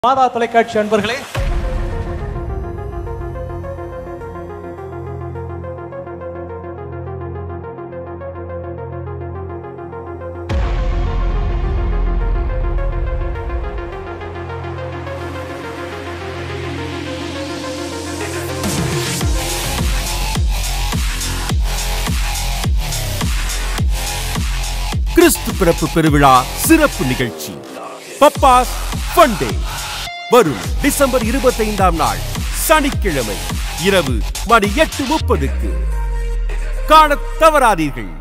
மாதா தொலைக்காட்சி அன்பர்களே கிறிஸ்து பிறப்பு பெருவிழா சிறப்பு நிகழ்ச்சி பப்பாஸ் ஃபண்டே வரும் டிசம்பர் இருபத்தைந்தாம் நாள் சனிக்கிழமை இரவு மணி எட்டு முப்பதுக்கு காணத் தவறாதீர்கள்